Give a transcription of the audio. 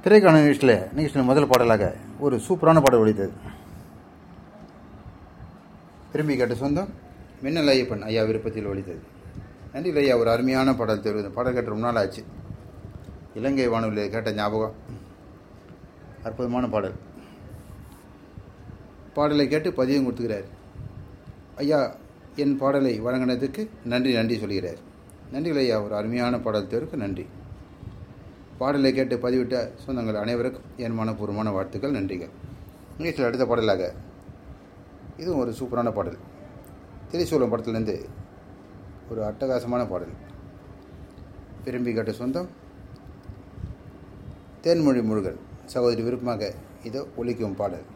திரைக்கான நிகழ்ச்சியில் நிகழ்ச்சியில் முதல் பாடலாக ஒரு சூப்பரான பாடல் ஒழித்தது திரும்பி கேட்ட சொந்தம் மின்னல் ஐயப்பன் ஐயா விருப்பத்தில் ஒழித்தது நன்றி ஐயா ஒரு அருமையான பாடல் தேர்வு இந்த பாடல் கேட்ட ரொம்ப நாள் ஆச்சு இலங்கை வானொலியில் கேட்ட ஞாபகம் அற்புதமான பாடல் பாடலை கேட்டு பதிவும் கொடுத்துக்கிறார் ஐயா என் பாடலை வழங்கினதுக்கு நன்றி நன்றி சொல்கிறார் நன்றிகள் ஐயா ஒரு அருமையான பாடல் தேர்வுக்கு நன்றி பாடலை கேட்டு பதிவிட்ட சொந்தங்கள் அனைவருக்கும் என் மனப்பூர்வமான வாழ்த்துக்கள் நன்றிகள் நிகழ்ச்சியில் அடுத்த பாடலாக இதுவும் ஒரு சூப்பரான பாடல் திரிசூலம் படத்துலேருந்து ஒரு அட்டகாசமான பாடல் விரும்பி கேட்ட சொந்தம் தேன்மொழி முருகன் சகோதரி விருப்பமாக இதோ ஒலிக்கும் பாடல்